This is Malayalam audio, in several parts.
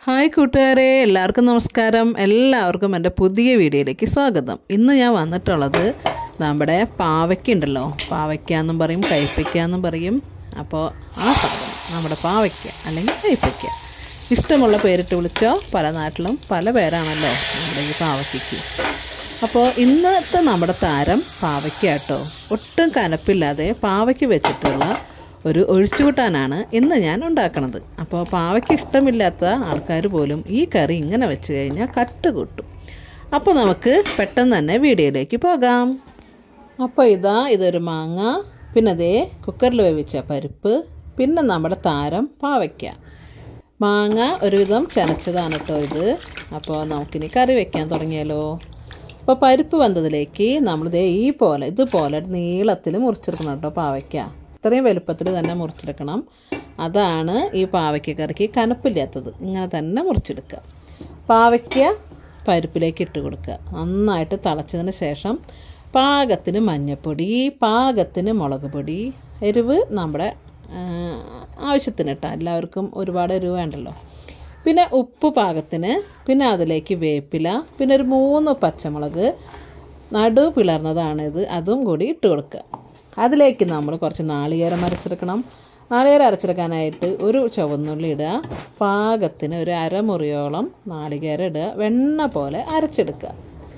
ഹായ് കൂട്ടുകാരെ എല്ലാവർക്കും നമസ്കാരം എല്ലാവർക്കും എൻ്റെ പുതിയ വീഡിയോയിലേക്ക് സ്വാഗതം ഇന്ന് ഞാൻ വന്നിട്ടുള്ളത് നമ്മുടെ പാവയ്ക്ക ഉണ്ടല്ലോ പാവയ്ക്ക എന്നും പറയും കൈപ്പയ്ക്ക എന്നും പറയും അപ്പോൾ ആ സാധനം നമ്മുടെ പാവയ്ക്ക അല്ലെങ്കിൽ കൈപ്പയ്ക്ക ഇഷ്ടമുള്ള പേരിട്ട് വിളിച്ചോ പല നാട്ടിലും പല പേരാണല്ലോ നമ്മുടെ ഈ പാവയ്ക്കയ്ക്ക് അപ്പോൾ ഇന്നത്തെ നമ്മുടെ താരം പാവയ്ക്ക കേട്ടോ ഒട്ടും കനപ്പില്ലാതെ പാവയ്ക്ക് വെച്ചിട്ടുള്ള ഒരു ഒഴിച്ചുകൂട്ടാനാണ് ഇന്ന് ഞാൻ ഉണ്ടാക്കണത് അപ്പോൾ പാവയ്ക്ക് ഇഷ്ടമില്ലാത്ത ആൾക്കാർ പോലും ഈ കറി ഇങ്ങനെ വെച്ച് കഴിഞ്ഞാൽ കട്ട് കൂട്ടും അപ്പോൾ നമുക്ക് പെട്ടെന്ന് തന്നെ വീഡിയോയിലേക്ക് പോകാം അപ്പോൾ ഇതാ ഇതൊരു മാങ്ങ പിന്നെ അതേ കുക്കറിൽ വേവിച്ച പരിപ്പ് പിന്നെ നമ്മുടെ താരം പാവയ്ക്ക മാങ്ങ ഒരുവിധം ചനച്ചതാണ് കേട്ടോ ഇത് അപ്പോൾ നമുക്കിനി കറി വെക്കാൻ തുടങ്ങിയാലോ അപ്പോൾ പരിപ്പ് വന്നതിലേക്ക് നമ്മളിതേ ഈ പോലെ ഇതുപോലെ നീളത്തിൽ മുറിച്ചെടുക്കണം കേട്ടോ പാവയ്ക്ക ഇത്രയും വലുപ്പത്തിൽ തന്നെ മുറിച്ചെടുക്കണം അതാണ് ഈ പാവയ്ക്ക കറിക്ക് കനപ്പില്ലാത്തത് ഇങ്ങനെ തന്നെ മുറിച്ചെടുക്കുക പാവയ്ക്ക പരിപ്പിലേക്ക് ഇട്ട് കൊടുക്കുക നന്നായിട്ട് തിളച്ചതിന് ശേഷം പാകത്തിന് മഞ്ഞൾപ്പൊടി പാകത്തിന് മുളക് പൊടി എരിവ് നമ്മുടെ ആവശ്യത്തിന് ഇട്ടാൽ എല്ലാവർക്കും ഒരുപാട് എരിവ് വേണ്ടല്ലോ പിന്നെ ഉപ്പ് പാകത്തിന് പിന്നെ അതിലേക്ക് വേപ്പില പിന്നെ ഒരു മൂന്ന് പച്ചമുളക് നടു പിളർന്നതാണിത് അതും കൂടി ഇട്ട് കൊടുക്കുക അതിലേക്ക് നമ്മൾ കുറച്ച് നാളികേരം അരച്ചെടുക്കണം നാളികേരം അരച്ചെടുക്കാനായിട്ട് ഒരു ചുവന്നുള്ളി ഇടുക പാകത്തിന് ഒരു അരമുറിയോളം നാളികേരം ഇടുക വെണ്ണ പോലെ അരച്ചെടുക്കുക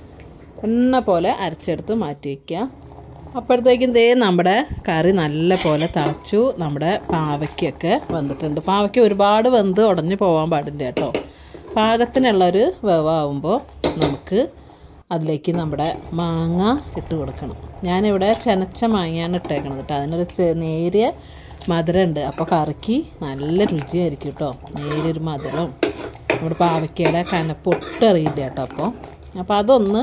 എണ്ണ പോലെ അരച്ചെടുത്ത് മാറ്റി വയ്ക്കുക അപ്പോഴത്തേക്കും ദേ നമ്മുടെ കറി നല്ല പോലെ തിളച്ചു നമ്മുടെ പാവയ്ക്കൊക്കെ വന്നിട്ടുണ്ട് പാവയ്ക്ക ഒരുപാട് വെന്ത് ഉടഞ്ഞു പോകാൻ പാടില്ല കേട്ടോ പാകത്തിനുള്ളൊരു വേവാകുമ്പോൾ നമുക്ക് അതിലേക്ക് നമ്മുടെ മാങ്ങ ഇട്ട് കൊടുക്കണം ഞാനിവിടെ ചെനച്ച മാങ്ങയാണ് ഇട്ടേക്കണത് കേട്ടോ അതിനൊരു നേരിയ മധുരമുണ്ട് അപ്പോൾ കറിക്ക് നല്ല രുചിയായിരിക്കും കേട്ടോ നേരിയൊരു മധുരവും നമ്മുടെ പാവയ്ക്കയുടെ കനപ്പ് ഒട്ടും അറിയില്ല കേട്ടോ അപ്പോൾ അപ്പോൾ അതൊന്ന്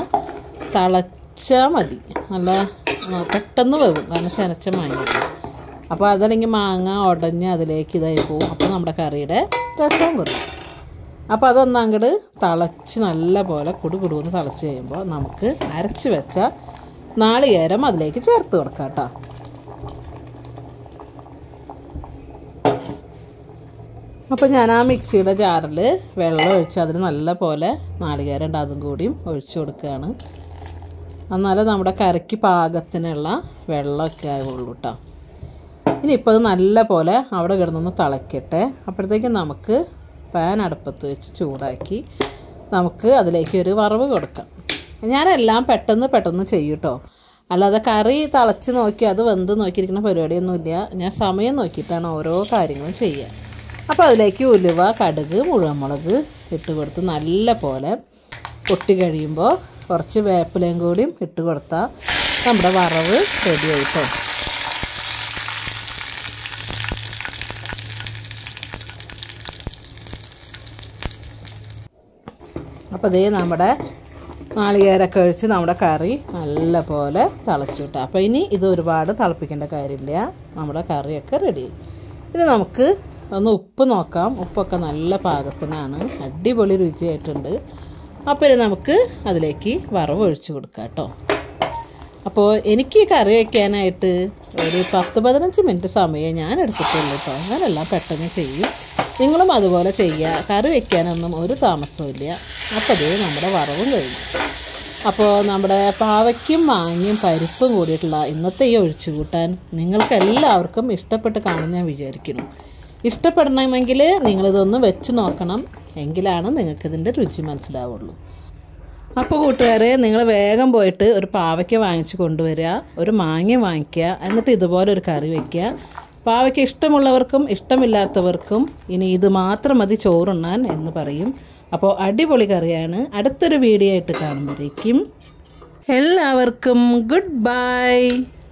തിളച്ചാൽ മതി നല്ല പെട്ടെന്ന് വേവും കാരണം ചെനച്ച മാങ്ങ അപ്പോൾ അതല്ലെങ്കിൽ മാങ്ങ ഉടഞ്ഞ് അതിലേക്ക് ഇതായി പോവും അപ്പോൾ നമ്മുടെ കറിയുടെ രസവും കുറയും അപ്പോൾ അതൊന്ന് അങ്ങോട്ട് തിളച്ച് നല്ല പോലെ കുടു കുടുവെന്ന് തിളച്ച് കഴിയുമ്പോൾ നമുക്ക് അരച്ച് വെച്ച നാളികേരം അതിലേക്ക് ചേർത്ത് കൊടുക്കാം കേട്ടോ അപ്പോൾ ഞാൻ ആ മിക്സിയുടെ ജാറിൽ വെള്ളം ഒഴിച്ച് അതിന് നല്ല പോലെ നാളികേരം ഉണ്ട് അതും കൂടിയും ഒഴിച്ചു കൊടുക്കുകയാണ് എന്നാലേ നമ്മുടെ കറിക്ക് പാകത്തിനുള്ള വെള്ളമൊക്കെ ആവുള്ളൂ കേട്ടോ ഇനിയിപ്പോൾ അത് നല്ല പോലെ അവിടെ കിടന്നൊന്ന് തിളക്കട്ടെ അപ്പോഴത്തേക്കും നമുക്ക് പാൻ അടുപ്പത്ത് വെച്ച് ചൂടാക്കി നമുക്ക് അതിലേക്ക് ഒരു വറവ് കൊടുക്കാം ഞാനെല്ലാം പെട്ടെന്ന് പെട്ടെന്ന് ചെയ്യും കേട്ടോ അല്ലാതെ കറി തിളച്ച് നോക്കി അത് വെന്ത് നോക്കിയിരിക്കുന്ന പരിപാടിയൊന്നുമില്ല ഞാൻ സമയം നോക്കിയിട്ടാണ് ഓരോ കാര്യങ്ങളും ചെയ്യുക അപ്പോൾ അതിലേക്ക് ഉലുവ കടുക് മുഴുവൻമുളക് ഇട്ട് കൊടുത്ത് നല്ല പോലെ പൊട്ടി കഴിയുമ്പോൾ കുറച്ച് വേപ്പിലയും കൂടിയും ഇട്ട് കൊടുത്താൽ നമ്മുടെ വറവ് റെഡി ആയിട്ടോ അപ്പോൾ ഇതേ നമ്മുടെ നാളികേരൊക്കെ ഒഴിച്ച് നമ്മുടെ കറി നല്ല പോലെ തിളച്ചു കിട്ടും അപ്പോൾ ഇനി ഇത് ഒരുപാട് തിളപ്പിക്കേണ്ട കാര്യമില്ല നമ്മുടെ കറിയൊക്കെ റെഡി ഇനി നമുക്ക് ഒന്ന് ഉപ്പ് നോക്കാം ഉപ്പൊക്കെ നല്ല പാകത്തിനാണ് അടിപൊളി രുചിയായിട്ടുണ്ട് അപ്പോൾ ഇനി നമുക്ക് അതിലേക്ക് വറവ് ഒഴിച്ചു കൊടുക്കാം കേട്ടോ അപ്പോൾ എനിക്ക് കറി വയ്ക്കാനായിട്ട് ഒരു പത്ത് പതിനഞ്ച് മിനിറ്റ് സമയം ഞാൻ എടുത്തിട്ടുള്ളൂ കേട്ടോ ഞാനെല്ലാം പെട്ടെന്ന് ചെയ്യും നിങ്ങളും അതുപോലെ ചെയ്യുക കറി വയ്ക്കാനൊന്നും ഒരു താമസവും ഇല്ല അപ്പോൾ അതേ നമ്മുടെ വറവും കഴിഞ്ഞു അപ്പോൾ നമ്മുടെ പാവയ്ക്കും മാങ്ങയും പരിപ്പും കൂടിയിട്ടുള്ള ഇന്നത്തെ ഈ ഒഴിച്ചു കൂട്ടാൻ നിങ്ങൾക്ക് എല്ലാവർക്കും ഇഷ്ടപ്പെട്ട് കാണും ഞാൻ വിചാരിക്കുന്നു ഇഷ്ടപ്പെടണമെങ്കിൽ നിങ്ങളിതൊന്ന് വെച്ച് നോക്കണം എങ്കിലാണ് നിങ്ങൾക്കിതിൻ്റെ രുചി മനസ്സിലാവുള്ളൂ അപ്പോൾ കൂട്ടുകാരെ നിങ്ങൾ വേഗം പോയിട്ട് ഒരു പാവയ്ക്ക വാങ്ങിച്ച് കൊണ്ടുവരിക ഒരു മാങ്ങ വാങ്ങിക്കുക എന്നിട്ട് ഇതുപോലെ ഒരു കറി വയ്ക്കുക പാവയ്ക്ക ഇഷ്ടമുള്ളവർക്കും ഇഷ്ടമില്ലാത്തവർക്കും ഇനി ഇത് മാത്രം മതി ചോറുണ്ണാൻ എന്ന് പറയും അപ്പോൾ അടിപൊളി കറിയാണ് അടുത്തൊരു വീഡിയോ ആയിട്ട് കാണുമ്പോഴേക്കും എല്ലാവർക്കും ഗുഡ് ബൈ